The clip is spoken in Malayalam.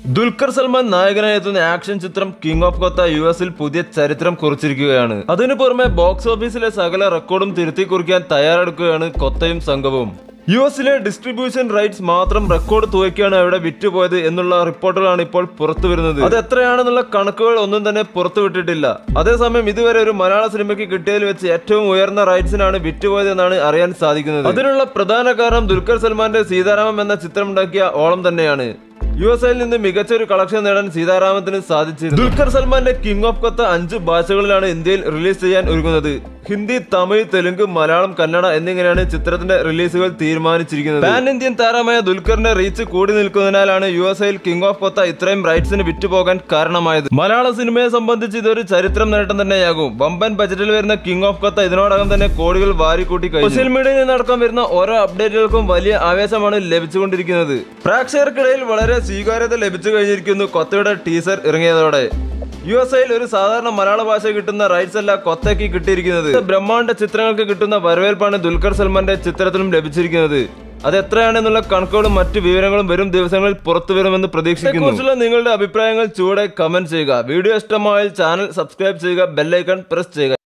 ദുൽഖർ സൽമാൻ നായകനായി എത്തുന്ന ആക്ഷൻ ചിത്രം കിങ് ഓഫ് കൊത്ത യു എസിൽ പുതിയ ചരിത്രം കുറിച്ചിരിക്കുകയാണ് അതിനു പുറമെ ബോക്സ് ഓഫീസിലെ സകല റെക്കോർഡും തിരുത്തി കുറിക്കാൻ തയ്യാറെടുക്കുകയാണ് കൊത്തയും സംഘവും യു എസിലെ ഡിസ്ട്രിബ്യൂഷൻ റൈറ്റ്സ് മാത്രം റെക്കോർഡ് തുകയ്ക്കാണ് അവിടെ വിറ്റുപോയത് എന്നുള്ള റിപ്പോർട്ടുകളാണ് ഇപ്പോൾ പുറത്തു വരുന്നത് അത് എത്രയാണെന്നുള്ള കണക്കുകൾ ഒന്നും തന്നെ പുറത്തു വിട്ടിട്ടില്ല അതേസമയം ഇതുവരെ ഒരു മലയാള സിനിമയ്ക്ക് കിട്ടിയതിൽ വെച്ച് ഏറ്റവും ഉയർന്ന റൈറ്റ്സിനാണ് വിറ്റുപോയത് എന്നാണ് അറിയാൻ സാധിക്കുന്നത് അതിനുള്ള പ്രധാന കാരണം ദുൽഖർ സൽമാന്റെ സീതാരാമം എന്ന ചിത്രം ഉണ്ടാക്കിയ ഓളം തന്നെയാണ് യു എസ് ഐയിൽ നിന്ന് മികച്ച ഒരു കളക്ഷൻ നേടാൻ സീതാരാമത്തിന് സാധിച്ചിരുന്നു ദുൽഖർ സൽമാന്റെ കിങ് ഓഫ് കൊത്ത അഞ്ച് ഭാഷകളിലാണ് ഇന്ത്യയിൽ റിലീസ് ചെയ്യാൻ ഒരുങ്ങുന്നത് ഹിന്ദി തമിഴ് തെലുങ്ക് മലയാളം കന്നഡ എന്നിങ്ങനെയാണ് ചിത്രത്തിന്റെ റിലീസുകൾ തീരുമാനിച്ചിരിക്കുന്നത് പാൻ ഇന്ത്യൻ താരമായ ദുൽഖറിന്റെ റീച്ച് കൂടി നിൽക്കുന്നതിനാലാണ് യു എസ് ഐയിൽ കിങ് ഓഫ് കൊത്ത ഇത്രയും റൈറ്റ്സിന് വിറ്റുപോകാൻ കാരണമായത് മലയാള സിനിമയെ സംബന്ധിച്ച് ഇതൊരു ചരിത്രം നേട്ടം തന്നെയാകും വമ്പൻ ബജറ്റിൽ വരുന്ന കിങ് ഓഫ് കൊത്ത ഇതിനോടകം തന്നെ കോടികൾ വാരിക്കൂട്ടി കഴിഞ്ഞു സോഷ്യൽ മീഡിയയിൽ നിന്നടക്കം വരുന്ന ഓരോ അപ്ഡേറ്റുകൾക്കും വലിയ ആവേശമാണ് ലഭിച്ചുകൊണ്ടിരിക്കുന്നത് പ്രേക്ഷകർക്കിടയിൽ വളരെ സ്വീകാര്യത ലഭിച്ചു കഴിഞ്ഞിരിക്കുന്നു കൊത്തയുടെ ടീസർ ഇറങ്ങിയതോടെ യു എസ് ഐയിൽ ഒരു സാധാരണ മലയാള ഭാഷ കിട്ടുന്ന റൈറ്റ്സ് അല്ല കൊത്തയ്ക്ക് കിട്ടിയിരിക്കുന്നത് ബ്രഹ്മാണ്ഡ ചിത്രങ്ങൾക്ക് കിട്ടുന്ന വരവേൽപ്പാണ് ദുൽഖർ സൽമാന്റെ ചിത്രത്തിലും ലഭിച്ചിരിക്കുന്നത് അത് എത്രയാണെന്നുള്ള കണക്കുകളും മറ്റു വിവരങ്ങളും വരും ദിവസങ്ങളിൽ പുറത്തു വരുമെന്ന് പ്രതീക്ഷിക്കുന്നു കുറിച്ചുള്ള നിങ്ങളുടെ അഭിപ്രായങ്ങൾ ചൂടെ കമന്റ് ചെയ്യുക വീഡിയോ ഇഷ്ടമായാൽ ചാനൽ സബ്സ്ക്രൈബ് ചെയ്യുക ബെല്ലൈക്കൺ പ്രസ് ചെയ്യുക